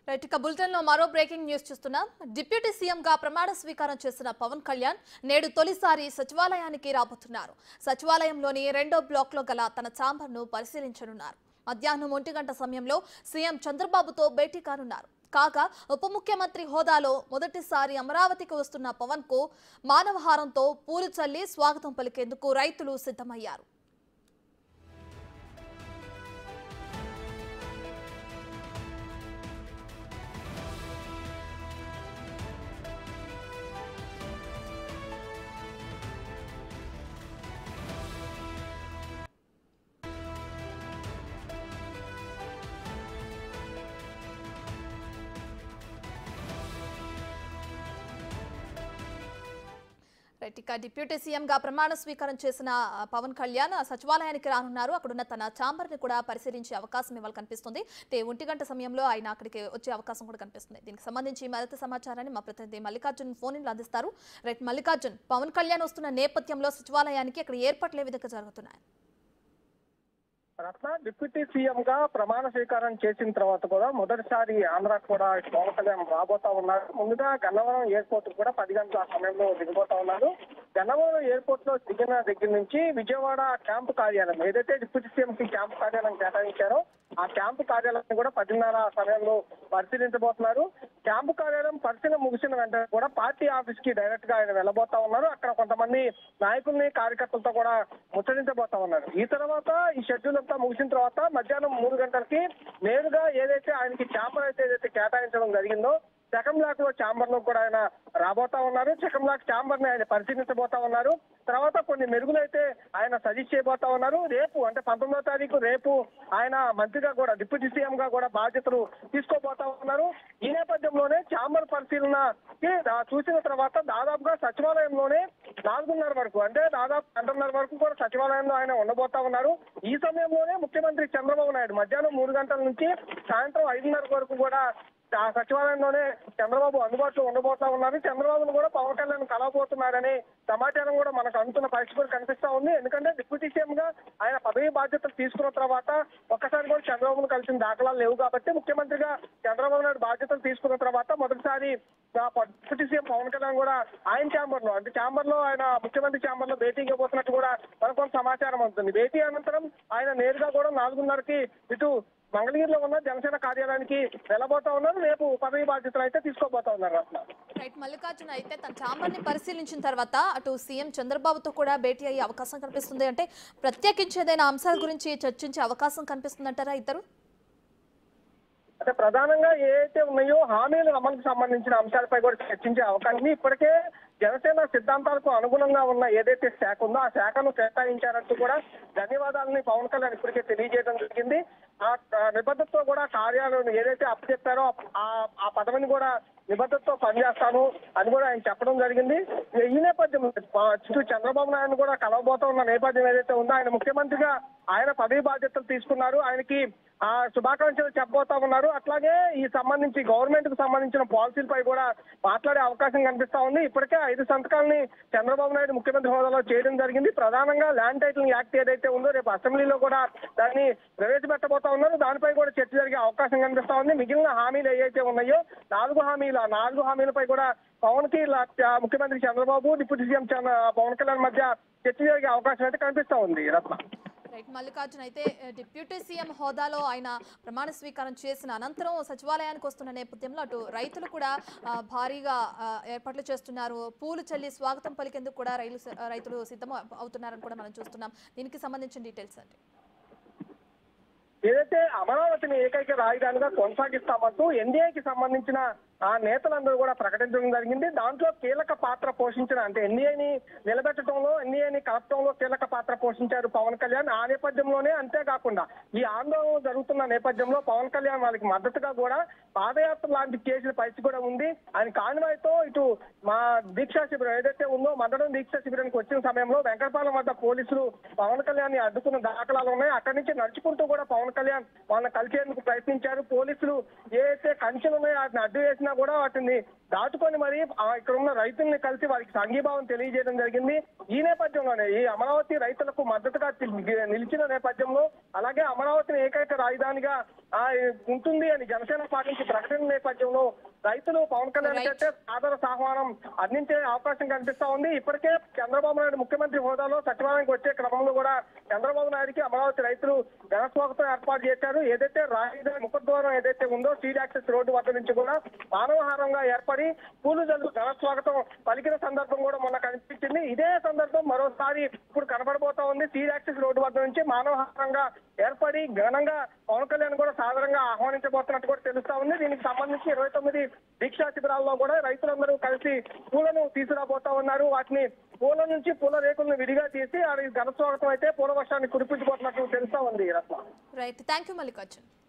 Right ఇక bulletin లో మరో బ్రేకింగ్ న్యూస్ చూస్తున్నాం డిప్యూటీ సీఎం గా ప్రమాణ స్వీకారం చేసిన పవన్ కళ్యాణ్ నేడు తొలిసారి సచివాలయానికి రాబోతున్నారు సచివాలయంలోని రెండో బ్లాక్ లో గల తన ఛాంబర్ ను పరిశీలించనున్నారు మధ్యాహ్నం ఒంటి గంట సమయంలో సీఎం చంద్రబాబుతో భేటీ కానున్నారు కాగా ఉప ముఖ్యమంత్రి హోదాలో మొదటిసారి అమరావతికి వస్తున్న పవన్ కు మానవహారంతో పూలు చల్లి స్వాగతం పలికేందుకు రైతులు సిద్ధమయ్యారు రైట్ ఇక డిప్యూటీ సీఎం గా ప్రమాణ స్వీకారం చేసిన ఆ, పవన్ కళ్యాణ్ ఆ, సచివాలయానికి రానున్నారు అక్కడున్న తన ఛాంబర్ ని కూడా పరిశీలించే అవకాశం ఇవాళ కనిపిస్తుంది అయితే ఒంటి గంట సమయంలో ఆయన అక్కడికి వచ్చే అవకాశం కూడా కనిపిస్తుంది దీనికి సంబంధించి మరింత సమాచారాన్ని మా ప్రతినిధి మల్లికార్జున్ ఫోన్ ఇన్లో అందిస్తారు రైట్ మల్లికార్జున్ పవన్ కళ్యాణ్ వస్తున్న నేపథ్యంలో సచివాలయానికి అక్కడ ఏర్పాట్లు ఏ విధంగా జరుగుతున్నాయి రత్న డిప్యూటీ సీఎం గా ప్రమాణ స్వీకారం చేసిన తర్వాత కూడా మొదటిసారి ఆంధ్ర కూడా పవన్ కళ్యాణ్ రాబోతా ఉన్నారు ముందుగా గన్నవరం ఎయిర్పోర్ట్ కూడా పది గంటల ఆ సమయంలో దిగబోతా ఉన్నారు గన్నవరం ఎయిర్పోర్ట్ లో దిగిన దగ్గర నుంచి విజయవాడ క్యాంపు కార్యాలయం ఏదైతే డిప్యూటీ సీఎం కి క్యాంపు కార్యాలయం కేటాయించారో ఆ క్యాంపు కార్యాలయం కూడా పదిన్నర ఆ సమయంలో పరిశీలించబోతున్నారు క్యాంపు కార్యాలయం పరిశీలన ముగిసిన వెంటనే కూడా పార్టీ ఆఫీస్ కి డైరెక్ట్ గా ఆయన వెళ్ళబోతా ఉన్నారు అక్కడ కొంతమంది నాయకుల్ని కార్యకర్తలతో కూడా ముచ్చరించబోతా ఉన్నారు ఈ తర్వాత ఈ షెడ్యూల్ అంతా ముగిసిన తర్వాత మధ్యాహ్నం మూడు గంటలకి నేరుగా ఏదైతే ఆయనకి ఛాంబర్ అయితే ఏదైతే కేటాయించడం జరిగిందో సెకండ్ బ్లాక్ లో ఛాంబర్ లో కూడా ఆయన రాబోతా ఉన్నారు సెకండ్ బ్లాక్ ఛాంబర్ ని ఆయన పరిశీలించబోతా ఉన్నారు తర్వాత కొన్ని మెరుగులు అయితే ఆయన సజెస్ట్ చేయబోతా ఉన్నారు రేపు అంటే పంతొమ్మిదో తారీఖు రేపు ఆయన మంత్రిగా కూడా డిప్యూటీ సీఎం గా కూడా బాధ్యతలు తీసుకోబోతా ఉన్నారు ఈ నేపథ్యంలోనే ఛాంబర్ పరిశీలనకి దా- చూసిన తర్వాత దాదాపుగా సచివాలయంలోనే నాలుగున్నర వరకు అంటే దాదాపు గంటన్నర వరకు కూడా సచివాలయంలో ఆయన ఉండబోతా ఉన్నారు ఈ సమయంలోనే ముఖ్యమంత్రి చంద్రబాబు నాయుడు మధ్యాహ్నం మూడు గంటల నుంచి సాయంత్రం ఐదున్నర వరకు కూడా ఆ సచివాలయంలోనే చంద్రబాబు అందుబాటులో ఉండబోతా ఉన్నారు చంద్రబాబును కూడా పవన్ కళ్యాణ్ కలవబోతున్నారని సమాచారం కూడా మనకు అందుతున్న పరిస్థితి కూడా కనిపిస్తా ఉంది ఎందుకంటే డిప్యూటీ సీఎం గా ఆయన పదవి బాధ్యతలు తీసుకున్న తర్వాత ఒక్కసారి కూడా చంద్రబాబును కలిసిన దాఖలాలు లేవు కాబట్టి ముఖ్యమంత్రిగా చంద్రబాబు నాయుడు బాధ్యతలు తీసుకున్న తర్వాత మొదటిసారి ఆ ప- డిప్యూటీ సీఎం పవన్ కళ్యాణ్ కూడా ఆయన ఛాంబర్ లో అంటే ఛాంబర్ లో ఆయన ముఖ్యమంత్రి ఛాంబర్ లో భేటీ ఇవ్వబోతున్నట్టు కూడా మనకు కొంత సమాచారం అందుతుంది భేటీ అనంతరం ఆయన నేరుగా కూడా నాలుగున్నరకి ఇటు మంగళగిరిలో ఉన్న జనసేన కార్యాలయానికి వెళ్ళబోతా ఉన్నారు రేపు పదవి బాధ్యతలు అయితే తీసుకోబోతా ఉన్నారు రత్న రైట్ మల్లికార్జున అయితే తన ఛాంబర్ ని పరిశీలించిన తర్వాత అటు సీఎం చంద్రబాబుతో కూడా భేటీ అయ్యే అవకాశం కనిపిస్తుంది అంటే ప్రత్యేకించి ఏదైనా అంశాల గురించి చర్చించే అవకాశం కనిపిస్తుందంటారా ఇద్దరు అంటే ప్రధానంగా ఏవైతే ఉన్నాయో హామీల అమలుకు సంబంధించిన అంశాలపై కూడా చర్చించే అవకాశం ఉంది ఇప్పటికే జనసేన సిద్ధాంతాలకు అనుగుణంగా ఉన్న ఏదైతే శాఖ ఉందో ఆ శాఖను కేటాయించారంటూ కూడా ధన్యవాదాలని పవన్ కళ్యాణ్ ఇప్పటికే తెలియజేయడం జరిగింది ఆ ఆ నిబద్ధతతో కూడా కార్యాలయం ఏదైతే అప్పచెప్పారో ఆ ఆ పదవిని కూడా నిబద్ధతతో పనిచేస్తాను అని కూడా ఆయన చెప్పడం జరిగింది ఈ నేపథ్యంలో ఆ, చుట్టూ చంద్రబాబు నాయుడు కూడా కలవబోతా ఉన్న నేపథ్యం ఏదైతే ఉందో ఆయన ముఖ్యమంత్రిగా ఆయన పదవి బాధ్యతలు తీసుకున్నారు ఆయనకి ఆ శుభాకాంక్షలు చెప్పబోతా ఉన్నారు అట్లాగే ఈ సంబంధించి గవర్నమెంట్ కు సంబంధించిన పాలసీలపై కూడా మాట్లాడే అవకాశం కనిపిస్తా ఉంది ఇప్పటికే ఐదు సంతకాలని చంద్రబాబు నాయుడు ముఖ్యమంత్రి హోదాలో చేయడం జరిగింది ప్రధానంగా ల్యాండ్ టైటిల్ యాక్ట్ ఏదైతే ఉందో రేపు అసెంబ్లీలో కూడా దాన్ని ప్రవేశపెట్టబోతా ఉన్నారు దానిపై కూడా చర్చ జరిగే అవకాశం కనిపిస్తా ఉంది మిగిలిన హామీలు ఏవైతే ఉన్నాయో నాలుగు హామీలు ఆ నాలుగు హామీలపై కూడా పవన్ కి లా- ఆ ముఖ్యమంత్రి చంద్రబాబు డిప్యూటీ సీఎం చంద్ర- పవన్ కళ్యాణ్ మధ్య చర్చ జరిగే అవకాశం అయితే కనిపిస్తా ఉంది రత్న రైట్ మల్లికార్జున్ అయితే ఆ, డిప్యూటీ సీఎం హోదాలో ఆయన ప్రమాణ స్వీకారం చేసిన అనంతరం సచివాలయానికి వస్తున్న నేపథ్యంలో అటు రైతులు కూడా ఆ, భారీగా ఆ, ఏర్పాట్లు చేస్తున్నారు పూలు చల్లి స్వాగతం పలికేందుకు కూడా రైలు స- రైతులు సిద్ధం అవుతున్నారని కూడా మనం చూస్తున్నాం దీనికి సంబంధించిన డీటెయిల్స్ అండి ఏదైతే అమరావతిని ఏకైక రాజధానిగా కొనసాగిస్తామంటూ ఎన్డీఏకి సంబంధించిన ఆ నేతలందరూ కూడా ప్రకటించడం జరిగింది దాంట్లో కీలక పాత్ర పోషించిన అంటే ఎన్డీఏని నిలబెట్టడంలో ఎన్డీఏని కలపడంలో కీలక పాత్ర పోషించారు పవన్ కళ్యాణ్ ఆ నేపథ్యంలోనే అంతేకాకుండా ఈ ఆందోళన జరుగుతున్న నేపథ్యంలో పవన్ కళ్యాణ్ వాళ్ళకి మద్దతుగా కూడా పాదయాత్ర లాంటి చేసిన పరిస్థితి కూడా ఉంది ఆయన కాన్వాయ్తో ఇటు మా దీక్షా శిబిరం ఏదైతే ఉందో మందడం దీక్షా శిబిరానికి వచ్చిన సమయంలో వెంకటపాలెం వద్ద పోలీసులు పవన్ కళ్యాణ్ ని అడ్డుకున్న దాఖలాలు ఉన్నాయి అక్కడి నుంచి నడుచుకుంటూ కూడా పవన్ కళ్యాణ్ వాళ్ళని కలిసేందుకు ప్రయత్నించారు పోలీసులు ఏదైతే కంచెలు ఉన్నాయి వాటిని అడ్డు వేసినా కూడా వాటిని దాటుకొని మరి ఆ ఇక్కడ ఉన్న రైతుల్ని కలిసి వారికి సంఘీభావం తెలియజేయడం జరిగింది ఈ నేపథ్యంలోనే ఈ అమరావతి రైతులకు మద్దతుగా తి- నిలిచిన నేపథ్యంలో అలాగే అమరావతిని ఏకైక రాజధానిగా ఆ, ఉంటుంది అని జనసేన పార్టీ నుంచి ప్రకటన నేపథ్యంలో రైతులు పవన్ కళ్యాణ్ Right. అయితే సాదర ఆహ్వానం అందించే అవకాశం కనిపిస్తా ఉంది ఇప్పటికే చంద్రబాబు నాయుడు ముఖ్యమంత్రి హోదాలో సచివాలయానికి వచ్చే క్రమంలో కూడా చంద్రబాబు నాయుడుకి అమరావతి రైతులు ఘనస్వాగతం ఏర్పాటు చేశారు ఏదైతే రాజధాని ముఖద్వారం ఏదైతే ఉందో స్ట్రీట్ యాక్సెస్ రోడ్డు వద్ద నుంచి కూడా మానవహారంగా ఏర్పడి పూలు జల్లు ఘనస్వాగతం పలికిన సందర్భం కూడా మొన్న కనిపించింది ఇదే సందర్భం మరోసారి ఇప్పుడు కనబడబోతా ఉంది స్ట్రీట్ యాక్సెస్ రోడ్డు వద్ద నుంచి మానవహారంగా ఏర్పడి ఘనంగా పవన్ కళ్యాణ్ కూడా సాధారణంగా ఆహ్వానించబోతున్నట్టు కూడా తెలుస్తా ఉంది దీనికి సంబంధించి ఇరవై తొమ్మిది దీక్షా శిబిరాల్లో కూడా రైతులందరూ కలిసి పూలను తీసుకురాబోతా ఉన్నారు వాటిని పూల నుంచి పూల రేకులను విడిగా తీసి అది ఘన స్వాగతం అయితే పూల వర్షాన్ని కురిపించబోతున్నట్టు తెలుస్తా ఉంది Ratna right thank you Mallikarjun